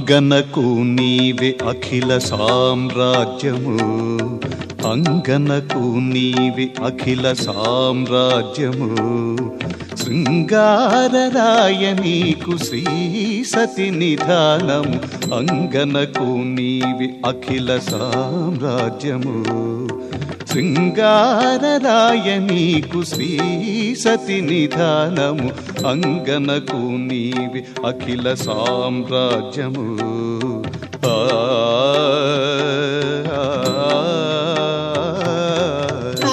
అంగనకు నీవే అఖిల సామ్రాజ్యము అంగనకు నీవే అఖిల సామ్రాజ్యము శృంగారరాయ నీకు శ్రీ సతి నిధానము అంగనకు నీవే అఖిల సామ్రాజ్యము శృంగారరాయ నీకు శ్రీ సతి నిధానము అంగనకు నీవి అఖిల సామ్రాజ్యము ఆ, ఆ, ఆ.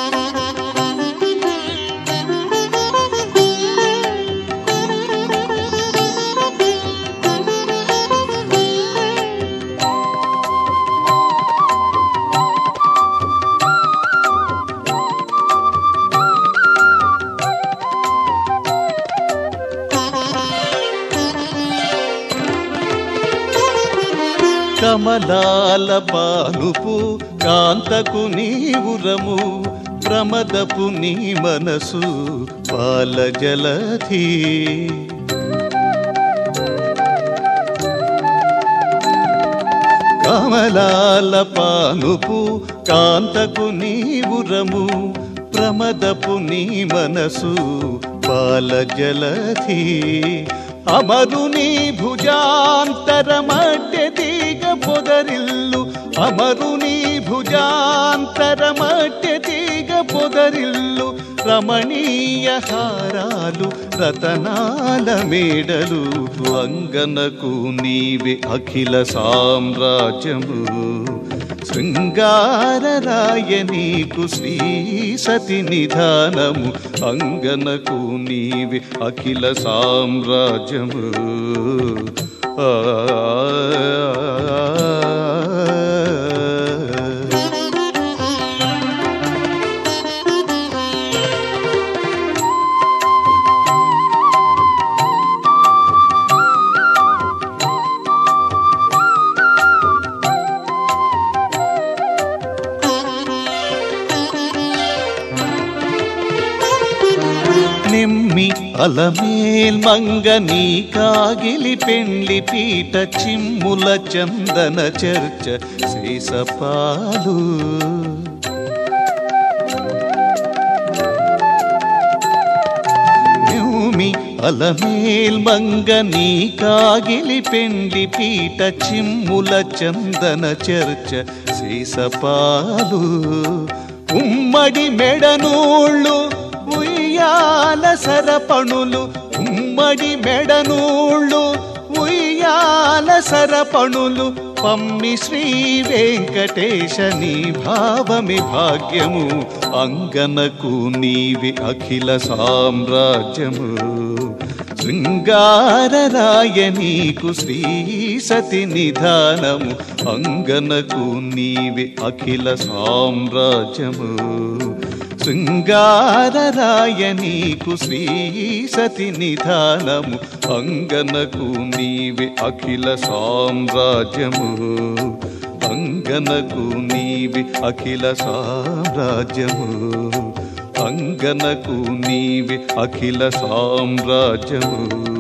కమలాల పానుపు కాంతకు నీవురము ప్రమదపు నీ మనసు పాల జలధి కమలాల పానుపు కాంతకు నీవురము ప్రమదపు నీ మనసు పాల జలధి అమరుని భుజాంతర మధ్య తీగ పొదరిల్లు అమరుని భుజాంతర మధ్య తీగ పొదరిల్లు రమణీయ హారాలు రతనాల మేడలు అంగనకు నీవే అఖిల సామ్రాజ్యము శృంగారరాయ నీకు శ్రీ సతి నిధానము అంగనకు నీవి అఖిల సామ్రాజ్యము ఆ, నిమ్మి అలమేల్ మంగ నీ కాగిలి పెండ్లి పీట చిమ్ముల చందన చర్చ శేషపాలు నిమ్మి అలమేల్ మంగ నీ కాగిలి పెండ్లి పీట చిమ్ముల చందన చర్చ శేషపాలు ఉమ్మడి మెడనూళ్ళు ఉయ్యాల సరపణులు ఉమ్మడి మెడనూళ్ళు ఉయ్యాల సరపణులు పమ్మి శ్రీ వెంకటేశ నీ భావమి భాగ్యము అంగనకు నీవి అఖిల సామ్రాజ్యము శృంగారరాయ నీకు శ్రీ సతి నిధానము అంగనకు నీవి అఖిల సామ్రాజ్యము శృంగారరాయ నీకు శ్రీ సతి నిధానము అంగనకు నీవి అఖిల సామ్రాజ్యము అంగనకు నీవి అఖిల సామ్రాజ్యము అంగనకు నీవి అఖిల సామ్రాజ్యము